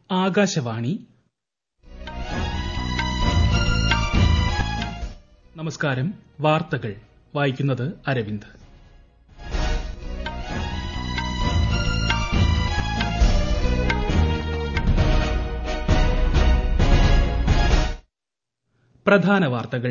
ആകാശവാണി നമസ്കാരം വാർത്തകൾ വായിക്കുന്നത് അരവിന്ദ് പ്രധാന വാർത്തകൾ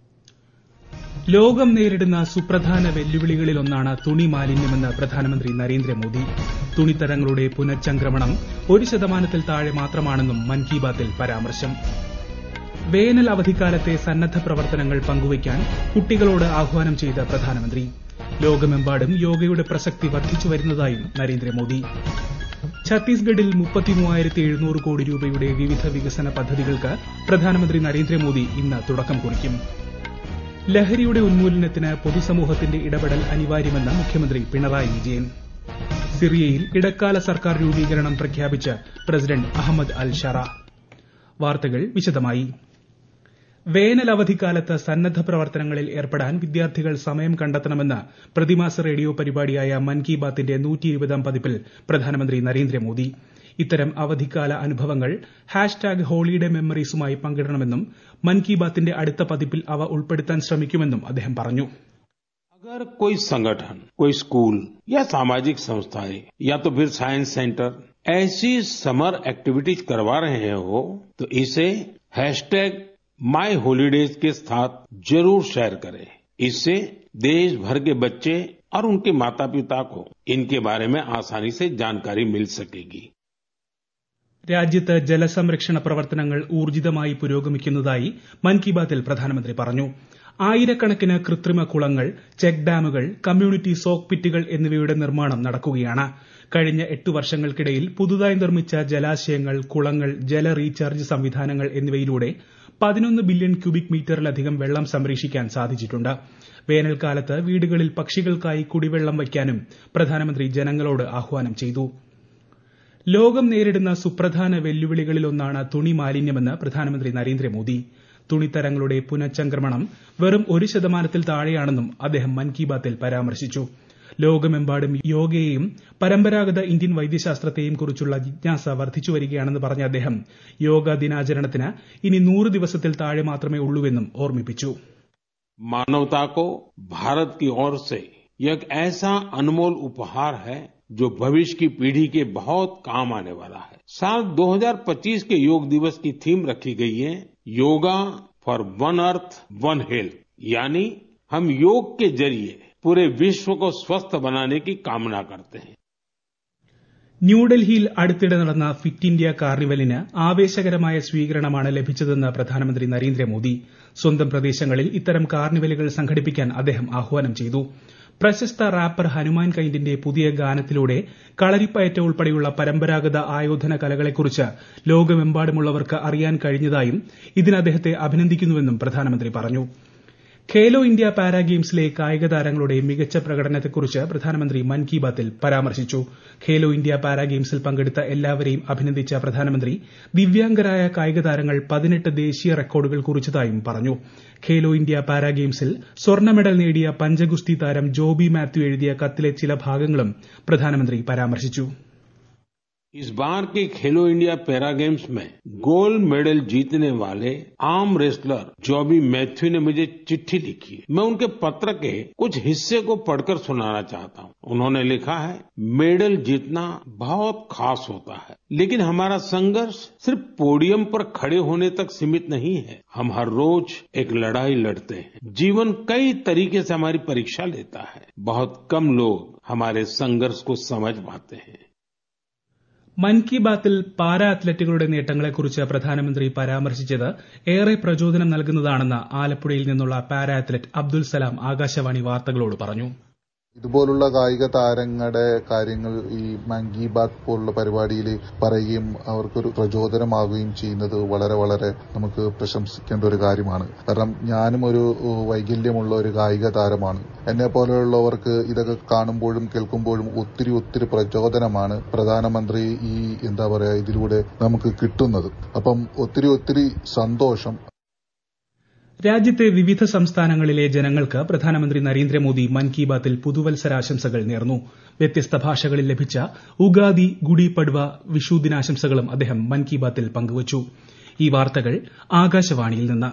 ലോകം നേരിടുന്ന സുപ്രധാന വെല്ലുവിളികളിലൊന്നാണ് തുണി മാലിന്യമെന്ന് പ്രധാനമന്ത്രി നരേന്ദ്രമോദി തുണിത്തരങ്ങളുടെ പുനഃചംക്രമണം ഒരു ശതമാനത്തിൽ താഴെ മാത്രമാണെന്നും മൻ കി ബാത്തിൽ പരാമർശം വേനൽ അവധിക്കാലത്തെ സന്നദ്ധ പ്രവർത്തനങ്ങൾ പങ്കുവയ്ക്കാൻ കുട്ടികളോട് ആഹ്വാനം ചെയ്ത പ്രധാനമന്ത്രി ലോകമെമ്പാടും യോഗയുടെ പ്രസക്തി വർദ്ധിച്ചുവരുന്നതായും നരേന്ദ്രമോദി ഛത്തീസ്ഗഡിൽ കോടി രൂപയുടെ വിവിധ വികസന പദ്ധതികൾക്ക് പ്രധാനമന്ത്രി നരേന്ദ്രമോദി ഇന്ന് തുടക്കം കുറിക്കും ലഹരിയുടെ ഉന്മൂലനത്തിന് പൊതുസമൂഹത്തിന്റെ ഇടപെടൽ അനിവാര്യമെന്ന് മുഖ്യമന്ത്രി പിണറായി വിജയൻ സിറിയയിൽ ഇടക്കാല സർക്കാർ രൂപീകരണം പ്രഖ്യാപിച്ച് പ്രസിഡന്റ് അഹമ്മദ് അൽ ഷറ വാർത്തകൾ വിശദമായി വേനൽ അവധിക്കാലത്ത് സന്നദ്ധ പ്രവർത്തനങ്ങളിൽ ഏർപ്പെടാൻ വിദ്യാർത്ഥികൾ സമയം കണ്ടെത്തണമെന്ന് പ്രതിമാസ റേഡിയോ പരിപാടിയായ മൻ കി ബാത്തിന്റെ നൂറ്റിയിരുപതാം പതിപ്പിൽ പ്രധാനമന്ത്രി നരേന്ദ്രമോദി ഇത്തരം അവധിക്കാല അനുഭവങ്ങൾ ഹാഷ്ടാഗ് ഹോളിഡേ മെമ്മറീസുമായി പങ്കിടണമെന്നും മൻ കി ബാത്തിന്റെ അടുത്ത പതിപ്പിൽ അവ ഉൾപ്പെടുത്താൻ ശ്രമിക്കുമെന്നും അദ്ദേഹം പറഞ്ഞു अगर कोई संगठन कोई स्कूल या सामाजिक संस्थाएं या तो फिर साइंस सेंटर ऐसी समर एक्टिविटीज करवा रहे हो तो इसे हैशटैग माई हॉलीडेज के साथ जरूर शेयर करें इससे देश भर के बच्चे और उनके माता पिता को इनके बारे में आसानी से जानकारी मिल सकेगी രാജ്യത്ത് ജലസംരക്ഷണ പ്രവർത്തനങ്ങൾ ഊർജിതമായി പുരോഗമിക്കുന്നതായി മൻ കി ബാത്തിൽ പ്രധാനമന്ത്രി പറഞ്ഞു ആയിരക്കണക്കിന് കൃത്രിമ കുളങ്ങൾ ചെക്ക് ഡാമുകൾ കമ്മ്യൂണിറ്റി സോക്ക് പിറ്റുകൾ എന്നിവയുടെ നിർമ്മാണം നടക്കുകയാണ് കഴിഞ്ഞ എട്ട് വർഷങ്ങൾക്കിടയിൽ പുതുതായി നിർമ്മിച്ച ജലാശയങ്ങൾ കുളങ്ങൾ ജല റീചാർജ് സംവിധാനങ്ങൾ എന്നിവയിലൂടെ പതിനൊന്ന് ബില്യൺ ക്യൂബിക് മീറ്ററിലധികം വെള്ളം സംരക്ഷിക്കാൻ സാധിച്ചിട്ടുണ്ട് വേനൽക്കാലത്ത് വീടുകളിൽ പക്ഷികൾക്കായി കുടിവെള്ളം വയ്ക്കാനും പ്രധാനമന്ത്രി ജനങ്ങളോട് ആഹ്വാനം ചെയ്തു ലോകം നേരിടുന്ന സുപ്രധാന വെല്ലുവിളികളിലൊന്നാണ് തുണി മാലിന്യമെന്ന് പ്രധാനമന്ത്രി നരേന്ദ്രമോദി തുണിത്തരങ്ങളുടെ പുനഃചംക്രമണം വെറും ഒരു ശതമാനത്തിൽ താഴെയാണെന്നും അദ്ദേഹം മൻ കി ബാത്തിൽ പരാമർശിച്ചു ലോകമെമ്പാടും യോഗയെയും പരമ്പരാഗത ഇന്ത്യൻ വൈദ്യശാസ്ത്രത്തെയും കുറിച്ചുള്ള ജിജ്ഞാസ വർദ്ധിച്ചുവരികയാണെന്ന് പറഞ്ഞ അദ്ദേഹം യോഗ ദിനാചരണത്തിന് ഇനി നൂറ് ദിവസത്തിൽ താഴെ മാത്രമേ ഉള്ളൂവെന്നും ഓർമ്മിപ്പിച്ചു मानवता को भारत की ओर से यह एक ऐसा अनमोल उपहार है जो भविष्य की पीढ़ी के बहुत काम आने वाला है साल 2025 के योग दिवस की थीम रखी गई है yoga for one earth one health यानी हम योग के जरिए पूरे विश्व को स्वस्थ बनाने की कामना करते हैं ന്യൂഡൽഹിയിൽ അടുത്തിടെ നടന്ന ഫിറ്റ് ഇന്ത്യ കാർണിവലിന് ആവേശകരമായ സ്വീകരണമാണ് ലഭിച്ചതെന്ന് പ്രധാനമന്ത്രി നരേന്ദ്രമോദി സ്വന്തം പ്രദേശങ്ങളിൽ ഇത്തരം കാർണിവലുകൾ സംഘടിപ്പിക്കാൻ അദ്ദേഹം ആഹ്വാനം ചെയ്തു പ്രശസ്ത റാപ്പർ ഹനുമാൻ കൈൻഡിന്റെ പുതിയ ഗാനത്തിലൂടെ കളരിപ്പയറ്റ് ഉൾപ്പെടെയുള്ള പരമ്പരാഗത ആയോധന കലകളെക്കുറിച്ച് ലോകമെമ്പാടുമുള്ളവർക്ക് അറിയാൻ കഴിഞ്ഞതായും ഇതിന് അദ്ദേഹത്തെ അഭിനന്ദിക്കുന്നുവെന്നും പ്രധാനമന്ത്രി പറഞ്ഞു ഖേലോ ഇന്ത്യ പാരാ ഗെയിംസിലെ കായിക താരങ്ങളുടെ മികച്ച പ്രകടനത്തെക്കുറിച്ച് പ്രധാനമന്ത്രി മൻ കി ബാത്തിൽ പരാമർശിച്ചു ഖേലോ ഇന്ത്യ പാരാ ഗെയിംസിൽ പങ്കെടുത്ത എല്ലാവരെയും അഭിനന്ദിച്ച പ്രധാനമന്ത്രി ദിവ്യാംഗരായ കായിക താരങ്ങൾ പതിനെട്ട് ദേശീയ റെക്കോർഡുകൾ കുറിച്ചതായും പറഞ്ഞു ഖേലോ ഇന്ത്യ പാരാ ഗെയിംസിൽ സ്വർണ്ണ മെഡൽ നേടിയ പഞ്ചഗുസ്തി താരം ജോബി മാത്യു എഴുതിയ കത്തിലെ ചില ഭാഗങ്ങളും പ്രധാനമന്ത്രി പരാമർശിച്ചു इस बार के खेलो इंडिया पैरा गेम्स में गोल्ड मेडल जीतने वाले आर्म रेसलर जॉबी मैथ्यू ने मुझे चिट्ठी लिखी है मैं उनके पत्र के कुछ हिस्से को पढ़कर सुनाना चाहता हूँ उन्होंने लिखा है मेडल जीतना बहुत खास होता है लेकिन हमारा संघर्ष सिर्फ पोडियम पर खड़े होने तक सीमित नहीं है हम हर रोज एक लड़ाई लड़ते हैं जीवन कई तरीके से हमारी परीक्षा लेता है बहुत कम लोग हमारे संघर्ष को समझ पाते हैं മൻ കി ബാത്തിൽ പാരാ അത്ലറ്റുകളുടെ നേട്ടങ്ങളെക്കുറിച്ച് പ്രധാനമന്ത്രി പരാമർശിച്ചത് ഏറെ പ്രചോദനം നൽകുന്നതാണെന്ന് ആലപ്പുഴയിൽ നിന്നുള്ള പാരാ അത്ലറ്റ് അബ്ദുൽ സലാം ആകാശവാണി വാർത്തകളോട് പറഞ്ഞു ഇതുപോലുള്ള കായിക താരങ്ങളുടെ കാര്യങ്ങൾ ഈ മൻ കി ബാത് പോലുള്ള പരിപാടിയിൽ പറയുകയും അവർക്കൊരു പ്രചോദനമാവുകയും ചെയ്യുന്നത് വളരെ വളരെ നമുക്ക് പ്രശംസിക്കേണ്ട ഒരു കാര്യമാണ് കാരണം ഞാനും ഒരു വൈകല്യമുള്ള ഒരു കായിക താരമാണ് എന്നെ പോലെയുള്ളവർക്ക് ഇതൊക്കെ കാണുമ്പോഴും കേൾക്കുമ്പോഴും ഒത്തിരി ഒത്തിരി പ്രചോദനമാണ് പ്രധാനമന്ത്രി ഈ എന്താ പറയാ ഇതിലൂടെ നമുക്ക് കിട്ടുന്നത് അപ്പം ഒത്തിരി ഒത്തിരി സന്തോഷം രാജ്യത്തെ വിവിധ സംസ്ഥാനങ്ങളിലെ ജനങ്ങൾക്ക് പ്രധാനമന്ത്രി നരേന്ദ്രമോദി മൻ കി ബാത്തിൽ പുതുവത്സരാശംസകൾ നേർന്നു വ്യത്യസ്ത ഭാഷകളിൽ ലഭിച്ച ഉഗാദി ഗുഡി പഡ്വ വിഷു ദിനാശംസകളും അദ്ദേഹം മൻ കി ബാത്തിൽ പങ്കുവച്ചു ഈ വാർത്തകൾ ആകാശവാണിയിൽ നിന്ന്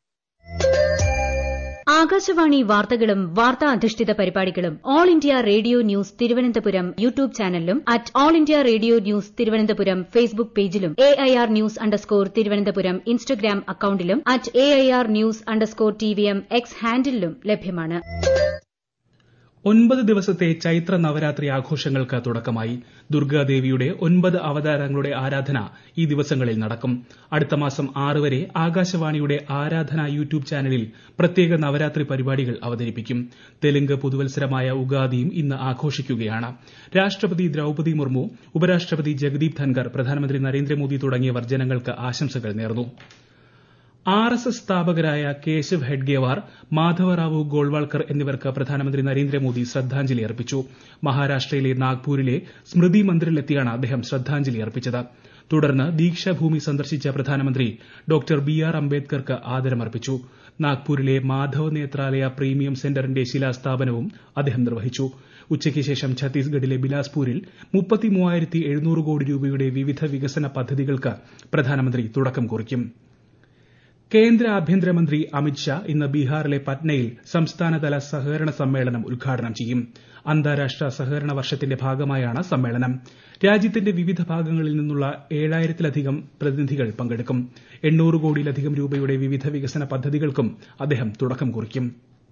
ആകാശവാണി വാർത്തകളും വാർത്താ അധിഷ്ഠിത പരിപാടികളും all India radio news Thiruvananthapuram YouTube ചാനലിലും at all India radio news Thiruvananthapuram Facebook പേജിലും A I R news underscore Thiruvananthapuram Instagram അക്കൌണ്ടിലും at A I R news underscore T V M X ഹാൻഡിലും ലഭ്യമാണ് ഒൻപത് ദിവസത്തെ ചൈത്ര നവരാത്രി ആഘോഷങ്ങൾക്ക് തുടക്കമായി ദുർഗാദേവിയുടെ ഒൻപത് അവതാരങ്ങളുടെ ആരാധന ഈ ദിവസങ്ങളിൽ നടക്കും അടുത്ത മാസം ആറ് വരെ ആകാശവാണിയുടെ ആരാധന യൂട്യൂബ് ചാനലിൽ പ്രത്യേക നവരാത്രി പരിപാടികൾ അവതരിപ്പിക്കും തെലുങ്ക് പുതുവത്സരമായ ഉഗാദിയും ഇന്ന് ആഘോഷിക്കുകയാണ് രാഷ്ട്രപതി ദ്രൌപതി മുർമു ഉപരാഷ്ട്രപതി ജഗദീപ് ധൻകർ പ്രധാനമന്ത്രി നരേന്ദ്രമോദി തുടങ്ങിയവർ ജനങ്ങൾക്ക് ആശംസകൾ നേർന്നു ആർ എസ് എസ് സ്ഥാപകരായ കേശവ് ഹെഡ്ഗേവാർ മാധവറാവു ഗോൾവാൾക്കർ എന്നിവർക്ക് പ്രധാനമന്ത്രി നരേന്ദ്രമോദി ശ്രദ്ധാഞ്ജലി അർപ്പിച്ചു മഹാരാഷ്ട്രയിലെ നാഗ്പൂരിലെ സ്മൃതി മന്ദിറിലെത്തിയാണ് അദ്ദേഹം ശ്രദ്ധാഞ്ജലി അർപ്പിച്ചത് തുടർന്ന് ദീക്ഷാഭൂമി സന്ദർശിച്ച പ്രധാനമന്ത്രി ഡോക്ടർ ബി ആർ അംബേദ്കർക്ക് ആദരമർപ്പിച്ചു നാഗ്പൂരിലെ മാധവ് നേത്രാലയ പ്രീമിയം സെന്ററിന്റെ ശിലാസ്ഥാപനവും അദ്ദേഹം നിർവഹിച്ചു ഉച്ചയ്ക്ക് ശേഷം ഛത്തീസ്ഗഡിലെ ബിലാസ്പൂരിൽ കോടി രൂപയുടെ വിവിധ വികസന പദ്ധതികൾക്ക് പ്രധാനമന്ത്രി തുടക്കം കുറിക്കും കേന്ദ്ര ആഭ്യന്തരമന്ത്രി അമിത്ഷാ ഇന്ന് ബീഹാറിലെ പറ്റ്നയിൽ സംസ്ഥാനതല സഹകരണ സമ്മേളനം ഉദ്ഘാടനം ചെയ്യും അന്താരാഷ്ട്ര സഹകരണ വർഷത്തിന്റെ ഭാഗമായാണ് സമ്മേളനം രാജ്യത്തിന്റെ വിവിധ ഭാഗങ്ങളിൽ നിന്നുള്ള ഏഴായിരത്തിലധികം പ്രതിനിധികൾ പങ്കെടുക്കും എണ്ണൂറ് കോടിയിലധികം രൂപയുടെ വിവിധ വികസന പദ്ധതികൾക്കും അദ്ദേഹം തുടക്കം കുറിക്കും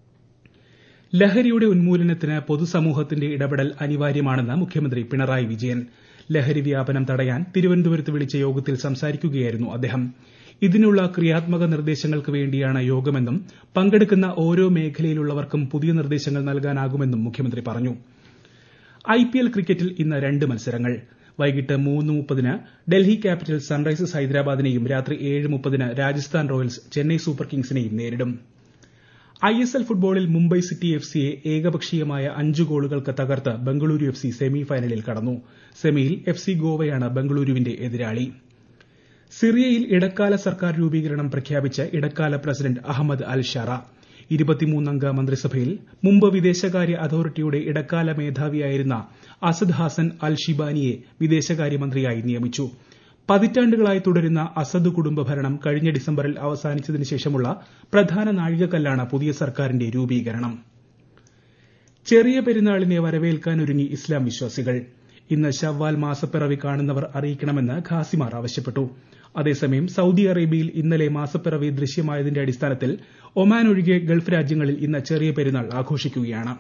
ലഹരിയുടെ ഉന്മൂലനത്തിന് പൊതുസമൂഹത്തിന്റെ ഇടപെടൽ അനിവാര്യമാണെന്ന് മുഖ്യമന്ത്രി പിണറായി വിജയൻ ലഹരി വ്യാപനം തടയാൻ തിരുവനന്തപുരത്ത് വിളിച്ച യോഗത്തിൽ സംസാരിക്കുകയായിരുന്നു അദ്ദേഹം ഇതിനുള്ള ക്രിയാത്മക നിർദ്ദേശങ്ങൾക്ക് വേണ്ടിയാണ് യോഗമെന്നും പങ്കെടുക്കുന്ന ഓരോ മേഖലയിലുള്ളവർക്കും പുതിയ നിർദ്ദേശങ്ങൾ നൽകാനാകുമെന്നും മുഖ്യമന്ത്രി പറഞ്ഞു ഐപിഎൽ ക്രിക്കറ്റിൽ ഇന്ന് രണ്ട് മത്സരങ്ങൾ വൈകിട്ട് മൂന്ന് മുപ്പതിന് ഡൽഹി ക്യാപിറ്റൽസ് സൺറൈസേഴ്സ് ഹൈദരാബാദിനെയും രാത്രി ഏഴ് മുപ്പതിന് രാജസ്ഥാൻ റോയൽസ് ചെന്നൈ സൂപ്പർ കിങ്സിനെയും നേരിടും ഐഎസ്എൽ ഫുട്ബോളിൽ മുംബൈ സിറ്റി എഫ് സിയെ ഏകപക്ഷീയമായ അഞ്ച് ഗോളുകൾക്ക് തകർത്ത് ബംഗളൂരു എഫ് സി സെമി ഫൈനലിൽ കടന്നു സെമിയിൽ എഫ് സി ഗോവയാണ് ബംഗളൂരുവിന്റെ എതിരാളി സിറിയയിൽ ഇടക്കാല സർക്കാർ രൂപീകരണം പ്രഖ്യാപിച്ച് ഇടക്കാല പ്രസിഡന്റ് അഹമ്മദ് അൽ ഷറ ഇരുപത്തിമൂന്നംഗ മന്ത്രിസഭയിൽ മുമ്പ് വിദേശകാര്യ അതോറിറ്റിയുടെ ഇടക്കാല മേധാവിയായിരുന്ന അസദ് ഹാസൻ അൽ ഷിബാനിയെ വിദേശകാര്യമന്ത്രിയായി നിയമിച്ചു പതിറ്റാണ്ടുകളായി തുടരുന്ന അസദ് കുടുംബ ഭരണം കഴിഞ്ഞ ഡിസംബറിൽ അവസാനിച്ചതിന് ശേഷമുള്ള പ്രധാന നാഴികക്കല്ലാണ് പുതിയ സർക്കാരിന്റെ രൂപീകരണം ചെറിയ പെരുന്നാളിനെ വരവേൽക്കാനൊരുങ്ങി ഇസ്ലാം വിശ്വാസികൾ ഇന്ന് ഷവ്വാൽ മാസപ്പിറവി കാണുന്നവർ അറിയിക്കണമെന്ന് ഖാസിമാർ ആവശ്യപ്പെട്ടു അതേസമയം സൌദി അറേബ്യയിൽ ഇന്നലെ മാസപ്പിറവി ദൃശ്യമായതിന്റെ അടിസ്ഥാനത്തിൽ ഒമാൻ ഒഴികെ ഗൾഫ് രാജ്യങ്ങളിൽ ഇന്ന് ചെറിയ പെരുന്നാൾ ആഘോഷിക്കുകയാണ്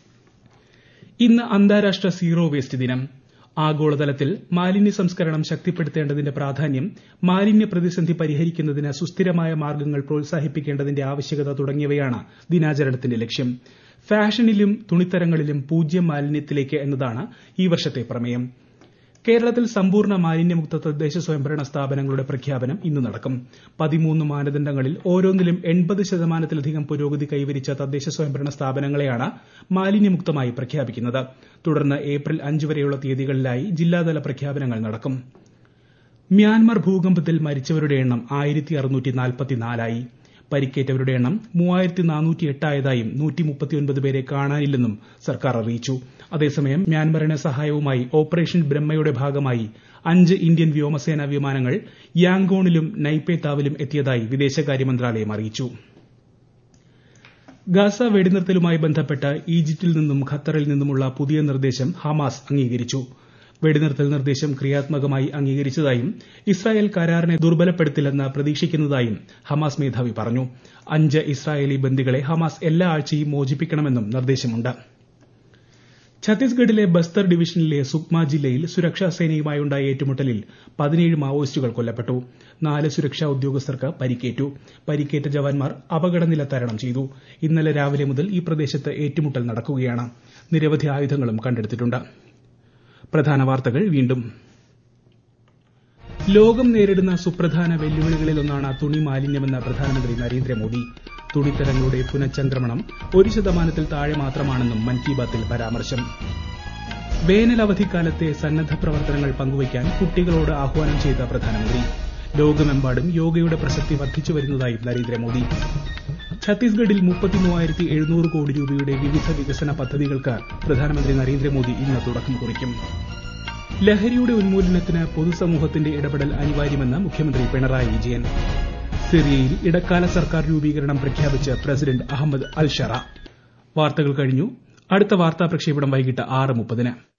ഇന്ന് അന്താരാഷ്ട്ര സീറോ വേസ്റ്റ് ദിനം ആഗോളതലത്തിൽ മാലിന്യ സംസ്കരണം ശക്തിപ്പെടുത്തേണ്ടതിന്റെ പ്രാധാന്യം മാലിന്യ പ്രതിസന്ധി പരിഹരിക്കുന്നതിന് സുസ്ഥിരമായ മാർഗ്ഗങ്ങൾ പ്രോത്സാഹിപ്പിക്കേണ്ടതിന്റെ ആവശ്യകത തുടങ്ങിയവയാണ് ദിനാചരണത്തിന്റെ ലക്ഷ്യം ഫാഷനിലും തുണിത്തരങ്ങളിലും പൂജ്യം മാലിന്യത്തിലേക്ക് എന്നതാണ് ഈ വർഷത്തെ പ്രമേയം കേരളത്തിൽ സമ്പൂർണ്ണ മാലിന്യമുക്ത തദ്ദേശ സ്വയംഭരണ സ്ഥാപനങ്ങളുടെ പ്രഖ്യാപനം ഇന്ന് നടക്കും പതിമൂന്ന് മാനദണ്ഡങ്ങളിൽ ഓരോന്നിലും എൺപത് ശതമാനത്തിലധികം പുരോഗതി കൈവരിച്ച തദ്ദേശ സ്വയംഭരണ സ്ഥാപനങ്ങളെയാണ് മാലിന്യമുക്തമായി പ്രഖ്യാപിക്കുന്നത് തുടർന്ന് ഏപ്രിൽ അഞ്ച് വരെയുള്ള തീയതികളിലായി ജില്ലാതല പ്രഖ്യാപനങ്ങൾ നടക്കും മ്യാൻമർ ഭൂകമ്പത്തിൽ മരിച്ചവരുടെ എണ്ണം ആയിരത്തി അറുന്നൂറ്റി നാൽപ്പത്തിനാലായി പരിക്കേറ്റവരുടെ എണ്ണം മൂവായിരത്തി നാനൂറ്റി എട്ടായതായും നൂറ്റി മുപ്പത്തിയൊൻപത് പേരെ കാണാനില്ലെന്നും സർക്കാർ അറിയിച്ചു അതേസമയം മ്യാൻമറിന് സഹായവുമായി ഓപ്പറേഷൻ ബ്രഹ്മയുടെ ഭാഗമായി അഞ്ച് ഇന്ത്യൻ വ്യോമസേനാ വിമാനങ്ങൾ യാങ്കോണിലും നൈപേതാവിലും എത്തിയതായി വിദേശകാര്യ മന്ത്രാലയം അറിയിച്ചു ഗാസ വെടിനിർത്തലുമായി ബന്ധപ്പെട്ട് ഈജിപ്തിൽ നിന്നും ഖത്തറിൽ നിന്നുമുള്ള പുതിയ നിർദ്ദേശം ഹമാസ് അംഗീകരിച്ചു വെടിനിർത്തൽ നിർദ്ദേശം ക്രിയാത്മകമായി അംഗീകരിച്ചതായും ഇസ്രായേൽ കരാറിനെ ദുർബലപ്പെടുത്തില്ലെന്ന് പ്രതീക്ഷിക്കുന്നതായും ഹമാസ് മേധാവി പറഞ്ഞു അഞ്ച് ഇസ്രായേലി ബന്ദികളെ ഹമാസ് എല്ലാ ആഴ്ചയും മോചിപ്പിക്കണമെന്നും നിർദ്ദേശമുണ്ട് ഛത്തീസ്ഗഡിലെ ബസ്തർ ഡിവിഷനിലെ സുക്മ ജില്ലയിൽ സുരക്ഷാ സേനയുമായുണ്ടായ ഏറ്റുമുട്ടലിൽ പതിനേഴ് മാവോയിസ്റ്റുകൾ കൊല്ലപ്പെട്ടു നാല് സുരക്ഷാ ഉദ്യോഗസ്ഥർക്ക് പരിക്കേറ്റു പരിക്കേറ്റ ജവാന്മാർ അപകടനില തരണം ചെയ്തു ഇന്നലെ രാവിലെ മുതൽ ഈ പ്രദേശത്ത് ഏറ്റുമുട്ടൽ നടക്കുകയാണ് നിരവധി ആയുധങ്ങളും കണ്ടെടുത്തിട്ടുണ്ട് പ്രധാന വാർത്തകൾ വീണ്ടും ലോകം നേരിടുന്ന സുപ്രധാന വെല്ലുവിളികളിലൊന്നാണ് തുണി മാലിന്യമെന്ന് പ്രധാനമന്ത്രി നരേന്ദ്രമോദി തുണിത്തരങ്ങളുടെ പുനഃചംക്രമണം ഒരു ശതമാനത്തിൽ താഴെ മാത്രമാണെന്നും മൻ കി ബാത്തിൽ പരാമർശം വേനലവധിക്കാലത്തെ സന്നദ്ധ പ്രവർത്തനങ്ങൾ പങ്കുവയ്ക്കാൻ കുട്ടികളോട് ആഹ്വാനം ചെയ്ത പ്രധാനമന്ത്രി ലോകമെമ്പാടും യോഗയുടെ പ്രസക്തി വർദ്ധിച്ചു വരുന്നതായും നരേന്ദ്രമോദി ഛത്തീസ്ഗഡിൽ മുപ്പത്തിമൂവായിരത്തി എഴുന്നൂറ് കോടി രൂപയുടെ വിവിധ വികസന പദ്ധതികൾക്ക് പ്രധാനമന്ത്രി നരേന്ദ്രമോദി ഇന്ന് തുടക്കം കുറിക്കും ലഹരിയുടെ ഉന്മൂലനത്തിന് പൊതുസമൂഹത്തിന്റെ ഇടപെടൽ അനിവാര്യമെന്ന് മുഖ്യമന്ത്രി പിണറായി വിജയൻ സിറിയയിൽ ഇടക്കാല സർക്കാർ രൂപീകരണം പ്രഖ്യാപിച്ച് പ്രസിഡന്റ് അഹമ്മദ് അൽ ഷറ വാർത്തകൾ കഴിഞ്ഞു അടുത്ത വാർത്താ പ്രക്ഷേപണം വൈകിട്ട് ആറ് മുപ്പതിന്